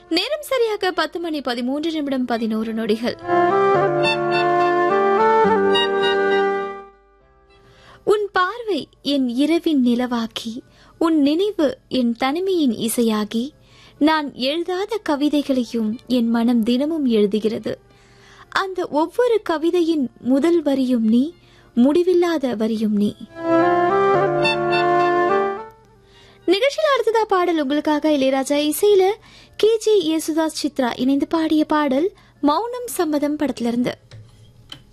நேரம் சரியாக பத்து மணி பதிமூன்று நிமிடம் பதினோரு நொடிகள் உன் பார்வை என் இரவின் நிலவாக்கி உன் நினைவு என் தனிமையின் இசையாகி நான் எழுதாத கவிதைகளையும் என் மனம் தினமும் எழுதுகிறது அந்த ஒவ்வொரு கவிதையின் முதல் வரியும் நீ முடிவில்லாத வரியும் நீ நிகழ்ச்சியில் அடுத்ததா பாடல் உங்களுக்காக இளையராஜா இசையில கே ஜே யேசுதாஸ் சித்ரா இணைந்து பாடிய பாடல் மௌனம் சம்மதம் படத்திலிருந்து